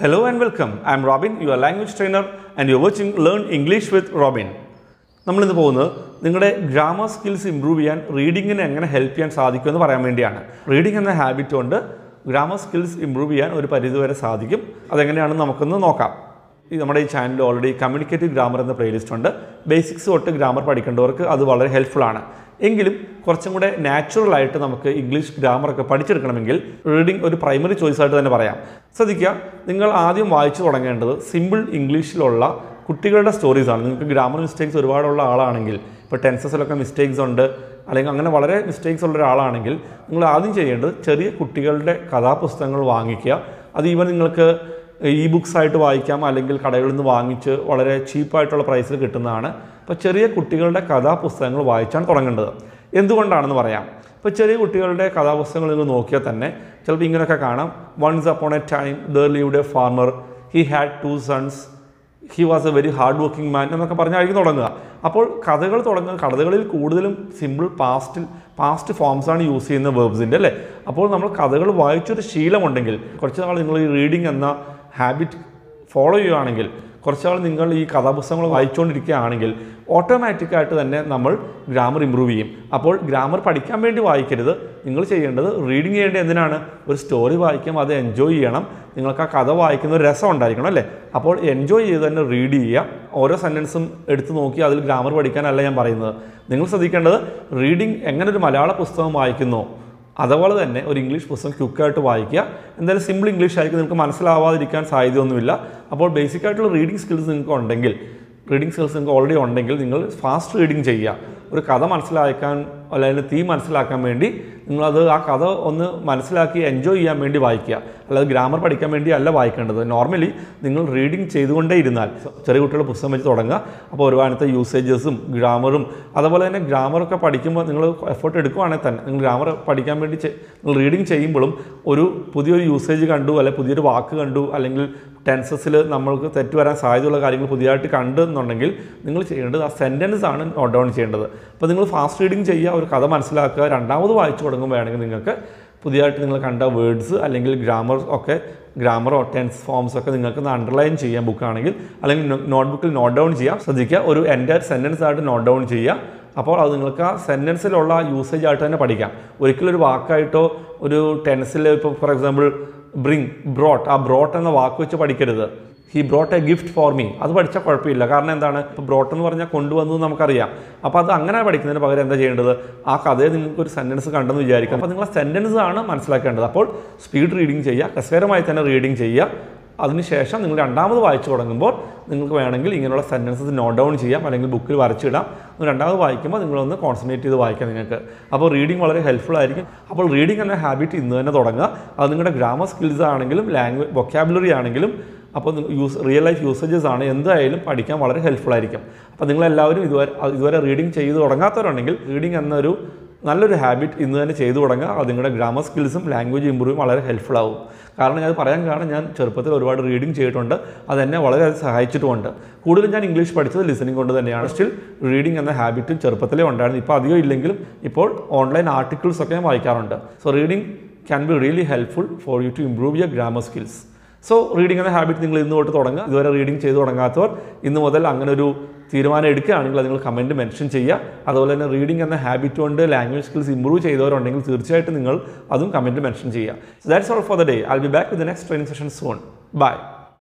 Hello and welcome. I am Robin, your language trainer, and you're watching Learn English with Robin. നമ്മളിന്ന് പോകുന്നത് നിങ്ങളുടെ grammar skills improve ചെയ്യാൻ റീഡിങ്ങിന് എങ്ങനെ help ചെയ്യാൻ സാധിക്കുമെന്ന് പറയാൻ വേണ്ടിയാണ് റീഡിംഗ് എന്ന ഹാബിറ്റ് കൊണ്ട് ഗ്രാമർ സ്കിൽസ് ഇമ്പ്രൂവ് ചെയ്യാൻ ഒരു പരിധിവരെ സാധിക്കും അതെങ്ങനെയാണെന്ന് നമുക്കൊന്ന് നോക്കാം ഈ നമ്മുടെ ഈ ചാനലിൽ ഓൾറെഡി കമ്മ്യൂണിക്കേറ്റീവ് ഗ്രാമർ എന്ന പ്ലേലിസ്റ്റ് ഉണ്ട് ബേസിക്സ് തൊട്ട് ഗ്രാമർ പഠിക്കേണ്ടവർക്ക് അത് വളരെ ഹെൽപ്ഫുൾ ആണ് എങ്കിലും കുറച്ചും കൂടെ നാച്ചുറൽ ആയിട്ട് നമുക്ക് ഇംഗ്ലീഷ് ഗ്രാമറൊക്കെ പഠിച്ചെടുക്കണമെങ്കിൽ റീഡിംഗ് ഒരു പ്രൈമറി ചോയ്സ് ആയിട്ട് തന്നെ പറയാം ശ്രദ്ധിക്കുക നിങ്ങൾ ആദ്യം വായിച്ചു തുടങ്ങേണ്ടത് സിമ്പിൾ ഇംഗ്ലീഷിലുള്ള കുട്ടികളുടെ സ്റ്റോറീസ് ആണ് നിങ്ങൾക്ക് ഗ്രാമർ മിസ്റ്റേക്സ് ഒരുപാടുള്ള ആളാണെങ്കിൽ ഇപ്പോൾ ടെൻസസിലൊക്കെ മിസ്റ്റേക്സ് ഉണ്ട് അല്ലെങ്കിൽ അങ്ങനെ വളരെ മിസ്റ്റേക്സ് ഉള്ള ഒരാളാണെങ്കിൽ നിങ്ങൾ ആദ്യം ചെയ്യേണ്ടത് ചെറിയ കുട്ടികളുടെ കഥാപുസ്തകങ്ങൾ വാങ്ങിക്കുക അത് ഈവൻ നിങ്ങൾക്ക് ഇ ബുക്സ് ആയിട്ട് വായിക്കാം അല്ലെങ്കിൽ കടകളിൽ നിന്ന് വാങ്ങിച്ച് വളരെ ചീപ്പായിട്ടുള്ള പ്രൈസിൽ കിട്ടുന്നതാണ് അപ്പോൾ ചെറിയ കുട്ടികളുടെ കഥാപുസ്തകങ്ങൾ വായിച്ചാണ് തുടങ്ങേണ്ടത് എന്തുകൊണ്ടാണെന്ന് പറയാം ഇപ്പോൾ ചെറിയ കുട്ടികളുടെ കഥാപുസ്തകങ്ങൾ നിങ്ങൾ നോക്കിയാൽ തന്നെ ചിലപ്പോൾ ഇങ്ങനെയൊക്കെ കാണാം once upon a time there lived a farmer he had two sons he was a very hard working man എന്നൊക്കെ പറഞ്ഞായിരിക്കും തുടങ്ങുക അപ്പോൾ കഥകൾ തുടങ്ങുക കഥകളിൽ കൂടുതലും സിമ്പിൾ പാസ്റ്റിൽ പാസ്റ്റ് ഫോംസ് ആണ് യൂസ് ചെയ്യുന്ന വേർബ്സിൻ്റെ അല്ലേ അപ്പോൾ നമ്മൾ കഥകൾ വായിച്ചൊരു ശീലമുണ്ടെങ്കിൽ കുറച്ച് നാൾ നിങ്ങൾ ഈ റീഡിംഗ് എന്ന ഹാബിറ്റ് ഫോളോ ചെയ്യുകയാണെങ്കിൽ കുറച്ചാൾ നിങ്ങൾ ഈ കഥാപുസ്തകങ്ങൾ വായിച്ചുകൊണ്ടിരിക്കുകയാണെങ്കിൽ ഓട്ടോമാറ്റിക്കായിട്ട് തന്നെ നമ്മൾ ഗ്രാമർ ഇമ്പ്രൂവ് ചെയ്യും അപ്പോൾ ഗ്രാമർ പഠിക്കാൻ വേണ്ടി വായിക്കരുത് നിങ്ങൾ ചെയ്യേണ്ടത് റീഡിങ് ചെയ്യേണ്ടത് എന്തിനാണ് ഒരു സ്റ്റോറി വായിക്കും അത് എൻജോയ് ചെയ്യണം നിങ്ങൾക്ക് ആ കഥ വായിക്കുന്ന ഒരു രസം ഉണ്ടായിരിക്കണം അല്ലേ അപ്പോൾ എൻജോയ് ചെയ്ത് തന്നെ റീഡ് ചെയ്യുക ഓരോ സെൻറ്റൻസും എടുത്ത് നോക്കി അതിൽ ഗ്രാമർ പഠിക്കാനല്ല ഞാൻ പറയുന്നത് നിങ്ങൾ ശ്രദ്ധിക്കേണ്ടത് റീഡിങ് എങ്ങനെ ഒരു മലയാള പുസ്തകം വായിക്കുന്നോ അതുപോലെ തന്നെ ഒരു ഇംഗ്ലീഷ് പുസ്തകം ക്വിക്കായിട്ട് വായിക്കുക എന്തായാലും സിമ്പിൾ ഇംഗ്ലീഷ് ആയിരിക്കും നിങ്ങൾക്ക് മനസ്സിലാവാതിരിക്കാൻ സാധ്യതയൊന്നുമില്ല അപ്പോൾ ബേസിക് ആയിട്ടുള്ള റീഡിംഗ് സ്കിൽസ് നിങ്ങൾക്ക് ഉണ്ടെങ്കിൽ റീഡിംഗ് സ്കിൽസ് നിങ്ങൾക്ക് ഓൾറെഡി ഉണ്ടെങ്കിൽ നിങ്ങൾ ഫാസ്റ്റ് റീഡിംഗ് ചെയ്യുക ഒരു കഥ മനസ്സിലാക്കാൻ അല്ലെങ്കിൽ തീം മനസ്സിലാക്കാൻ വേണ്ടി നിങ്ങളത് ആ കഥ ഒന്ന് മനസ്സിലാക്കി എൻജോയ് ചെയ്യാൻ വേണ്ടി വായിക്കുക അല്ലാതെ ഗ്രാമർ പഠിക്കാൻ വേണ്ടി അല്ല വായിക്കേണ്ടത് നോർമലി നിങ്ങൾ റീഡിംഗ് ചെയ്തുകൊണ്ടേ ഇരുന്നാൽ ചെറിയ കുട്ടികളുടെ പുസ്തകം വെച്ച് തുടങ്ങുക അപ്പോൾ ഒരുപാടത്തെ യൂസേജസും ഗ്രാമറും അതുപോലെ തന്നെ ഗ്രാമറൊക്കെ പഠിക്കുമ്പോൾ നിങ്ങൾ എഫേർട്ട് എടുക്കുവാണെങ്കിൽ തന്നെ നിങ്ങൾ ഗ്രാമർ പഠിക്കാൻ വേണ്ടി ചെ- നിങ്ങൾ റീഡിംഗ് ചെയ്യുമ്പോഴും ഒരു പുതിയൊരു യൂസേജ് കണ്ടു അല്ലെങ്കിൽ പുതിയൊരു വാക്ക് കണ്ടു അല്ലെങ്കിൽ ടെൻസസിൽ നമ്മൾക്ക് തെറ്റ് വരാൻ സാധ്യതയുള്ള കാര്യങ്ങൾ പുതിയതായിട്ട് കണ്ടു എന്നുണ്ടെങ്കിൽ നിങ്ങൾ ചെയ്യേണ്ടത് ആ സെൻറ്റൻസ് ആണ് നോട്ട് ഡൗൺ ചെയ്യേണ്ടത് അപ്പോൾ നിങ്ങൾ ഫാസ്റ്റ് റീഡിംഗ് ചെയ്യുക ഒരു കഥ മനസ്സിലാക്കുക രണ്ടാമത് വായിച്ചു തുടങ്ങുമ്പോൾ വേണമെങ്കിൽ നിങ്ങൾക്ക് പുതിയതായിട്ട് നിങ്ങൾ കണ്ട വേർഡ്സ് അല്ലെങ്കിൽ ഗ്രാമർ ഒക്കെ ഗ്രാമറോ ടെൻസ് ഫോംസ് ഒക്കെ നിങ്ങൾക്ക് അണ്ടർലൈൻ ചെയ്യാൻ ബുക്കാണെങ്കിൽ അല്ലെങ്കിൽ നോട്ട് ബുക്കിൽ നോട്ട് ഡൗൺ ചെയ്യാം ശ്രദ്ധിക്കുക ഒരു എൻ്റെ സെൻറ്റൻസ് ആയിട്ട് നോട്ട് ഡൗൺ ചെയ്യുക അപ്പോൾ അത് നിങ്ങൾക്ക് ആ സെൻറ്റൻസിലുള്ള യൂസേജ് ആയിട്ട് തന്നെ പഠിക്കാം ഒരിക്കലും ഒരു വാക്കായിട്ടോ ഒരു ടെൻസിൽ ഇപ്പോൾ ഫോർ എക്സാമ്പിൾ ബ്രിങ് ബ്രോട്ട് ആ ബ്രോട്ട് എന്ന വാക്ക് വെച്ച് പഠിക്കരുത് he brought a gift for me അത് പഠിച്ചാൽ കുഴപ്പമില്ല കാരണം എന്താണ് ഇപ്പോൾ ബ്രോട്ട് എന്ന് പറഞ്ഞാൽ കൊണ്ടുവന്നു എന്ന് നമുക്കറിയാം അപ്പോൾ അത് അങ്ങനെ പഠിക്കുന്നതിന് പകരം എന്താ ചെയ്യേണ്ടത് ആ കഥയെ നിങ്ങൾക്ക് ഒരു സെൻറ്റൻസ് കണ്ടെന്ന് വിചാരിക്കാം അപ്പോൾ നിങ്ങൾ സെൻറ്റൻസ് ആണ് മനസ്സിലാക്കേണ്ടത് അപ്പോൾ സ്പീഡ് റീഡിങ് ചെയ്യുക രസകരമായി തന്നെ റീഡിങ് ചെയ്യുക അതിനുശേഷം നിങ്ങൾ രണ്ടാമത് വായിച്ചു തുടങ്ങുമ്പോൾ നിങ്ങൾക്ക് വേണമെങ്കിൽ ഇങ്ങനെയുള്ള സെൻറ്റൻസസ് നോട്ട് ഡൗൺ ചെയ്യാം അല്ലെങ്കിൽ ബുക്കിൽ വരച്ചിടാം നിങ്ങൾ രണ്ടാമത് വായിക്കുമ്പോൾ നിങ്ങളൊന്ന് കോൺസെൻട്രേറ്റ് ചെയ്ത് വായിക്കാം നിങ്ങൾക്ക് അപ്പോൾ റീഡിംഗ് വളരെ ഹെൽപ്ഫുൾ ആയിരിക്കും അപ്പോൾ റീഡിംഗ് എന്ന ഹാബിറ്റ് ഇന്ന് തന്നെ തുടങ്ങുക അത് നിങ്ങളുടെ ഗ്രാമർ സ്കിൽസ് ആണെങ്കിലും ലാംഗ്വേജ് വൊക്കാബുലറി ആണെങ്കിലും അപ്പോൾ യൂസ് റിയൽ ലൈഫ് യൂസേജസ് ആണ് എന്തായാലും പഠിക്കാൻ വളരെ ഹെൽപ്ഫുൾ ആയിരിക്കും അപ്പോൾ നിങ്ങളെല്ലാവരും ഇതുവരെ ഇതുവരെ റീഡിംഗ് ചെയ്ത് തുടങ്ങാത്തവരുണ്ടെങ്കിൽ റീഡിംഗ് എന്നൊരു നല്ലൊരു ഹാബിറ്റ് ഇന്ന് തന്നെ ചെയ്തു തുടങ്ങുക അത് നിങ്ങളുടെ ഗ്രാമർ സ്കിൽസും ലാംഗ്വേജ് ഇമ്പ്രൂവും വളരെ ഹെൽപ്ഫുൾ ആവും കാരണം ഞാൻ പറയാൻ കാരണം ഞാൻ ചെറുപ്പത്തിൽ ഒരുപാട് റീഡിംഗ് ചെയ്തിട്ടുണ്ട് അതെന്നെ വളരെ സഹായിച്ചിട്ടുമുണ്ട് കൂടുതലും ഞാൻ ഇംഗ്ലീഷ് പഠിച്ചത് ലിസണിങ് കൊണ്ട് തന്നെയാണ് സ്റ്റിൽ റീഡിംഗ് എന്ന ഹാബിറ്റും ചെറുപ്പത്തിലേ ഉണ്ടായിരുന്നു ഇപ്പോൾ അധികം ഇല്ലെങ്കിലും ഇപ്പോൾ ഓൺലൈൻ ആർട്ടിക്കിൾസ് ഒക്കെ ഞാൻ വായിക്കാറുണ്ട് so reading can be really helpful for you to improve your grammar skills so reading എന്ന ഹാബിറ്റ് നിങ്ങൾ ഇന്ന് തൊട്ട് തുടങ്ങുക ഇതുവരെ റീഡിംഗ് ചെയ്ത് തുടങ്ങാത്തവർ ഇന്ന് മുതൽ അങ്ങനെ ഒരു തീരുമാനം എടുക്കുകയാണെങ്കിൽ അത് നിങ്ങൾ കമൻറ്റ് മെൻഷൻ ചെയ്യുക അതുപോലെ തന്നെ റീഡിംഗ് എന്ന ഹാബിറ്റ് കൊണ്ട് ലാംഗ്വേജ് സ്കിൽസ് ഇമ്പ്രൂവ് ചെയ്തവരുണ്ടെങ്കിൽ തീർച്ചയായിട്ടും നിങ്ങൾ അതും കമൻറ്റ് മെൻഷൻ ചെയ്യുക that's all for the day I be back with next training session soon by